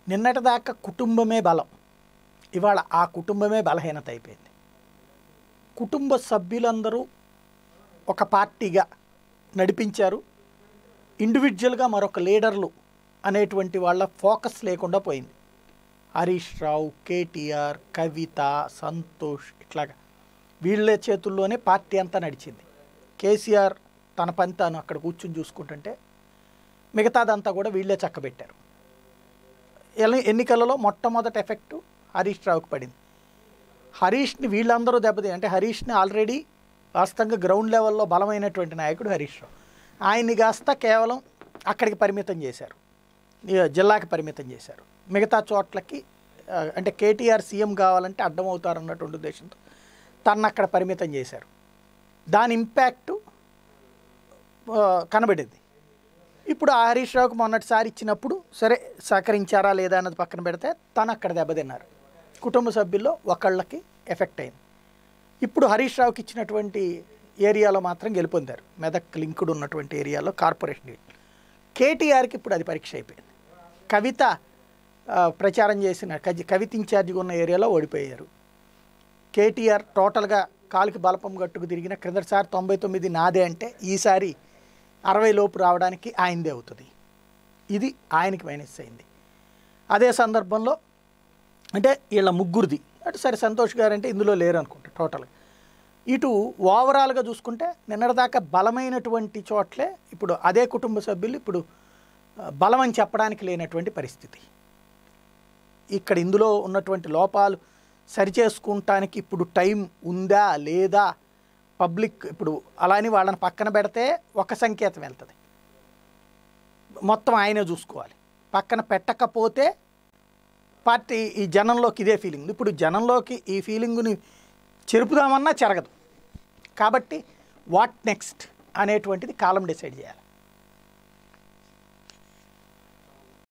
నిన్నటిదాకా కుటుంబమే బలం ఇవాళ ఆ కుటుంబమే బలహీనత అయిపోయింది కుటుంబ సభ్యులందరూ ఒక పార్టీగా నడిపించారు ఇండివిజువల్గా మరొక లీడర్లు అనేటువంటి వాళ్ళ ఫోకస్ లేకుండా పోయింది హరీష్ రావు కేటీఆర్ కవిత సంతోష్ ఇట్లాగా వీళ్ళ చేతుల్లోనే పార్టీ అంతా నడిచింది కేసీఆర్ తన పని తాను అక్కడ కూర్చుని చూసుకుంటుంటే మిగతాదంతా కూడా వీళ్ళే చక్కబెట్టారు ఎల- ఎన్నికలలో మొట్టమొదటి ఎఫెక్ట్ హరీష్ రావుకి పడింది హరీష్ని వీళ్ళందరూ దెబ్బతి అంటే హరీష్ని ఆల్రెడీ వాస్తవంగా గ్రౌండ్ లెవెల్లో బలమైనటువంటి నాయకుడు హరీష్ రావు ఆయన్ని కాస్త కేవలం అక్కడికి పరిమితం చేశారు ఇక జిల్లాకి పరిమితం చేశారు మిగతా చోట్లకి ఆ, అంటే కేటీఆర్ సీఎం కావాలంటే అడ్డం అవుతారు అన్నటువంటి ఉద్దేశంతో తను అక్కడ పరిమితం చేశారు దాని ఇంపాక్టు ఆ, కనబడింది ఇప్పుడు ఆ హరీష్ రావుకి మొన్నటిసారి ఇచ్చినప్పుడు సరే సహకరించారా లేదా అన్నది పక్కన పెడితే తను అక్కడ దెబ్బతిన్నారు కుటుంబ సభ్యుల్లో ఒకళ్ళకి ఎఫెక్ట్ అయింది ఇప్పుడు హరీష్ రావుకి ఇచ్చినటువంటి ఏరియాలో మాత్రం గెలుపొందారు మెదక్ లింకుడు ఉన్నటువంటి ఏరియాలో కార్పొరేషన్ కేటీఆర్కి ఇప్పుడు అది పరీక్ష అయిపోయింది కవిత ఆ, ప్రచారం చేసిన కజి కవిత ఇన్ఛార్జిగా ఉన్న ఏరియాలో ఓడిపోయారు కేటీఆర్ టోటల్గా కాలుకి బలపం గట్టుకు తిరిగిన క్రిందటిసారి తొంభై తొమ్మిది నాదే అంటే ఈసారి అరవై లోపు రావడానికి ఆయనదే అవుతుంది ఇది ఆయనకి మైనస్ అయింది అదే సందర్భంలో అంటే వీళ్ళ ముగ్గురిది అటు సరే సంతోష్ గారు అంటే ఇందులో లేరు అనుకుంటా టోటల్గా ఇటు ఓవరాల్గా చూసుకుంటే నిన్నటిదాకా బలమైనటువంటి చోట్లే ఇప్పుడు అదే కుటుంబ సభ్యులు ఇప్పుడు ఆ, బలం అని చెప్పడానికి లేనటువంటి పరిస్థితి ఇక్కడ ఇందులో ఉన్నటువంటి లోపాలు సరిచేసుకుంటానికి ఇప్పుడు టైం ఉందా లేదా పబ్లిక్ ఇప్పుడు అలాని వాళ్ళని పక్కన పెడితే ఒక సంకేతం వెళ్తుంది మొత్తం ఆయనే చూసుకోవాలి పక్కన పెట్టకపోతే పార్టీ ఈ జనంలోకి ఇదే ఫీలింగ్ ఇప్పుడు జనంలోకి ఈ ఫీలింగ్ని చెరుపుదామన్నా జరగదు కాబట్టి వాట్ నెక్స్ట్ అనేటువంటిది కాలం డిసైడ్ చేయాలి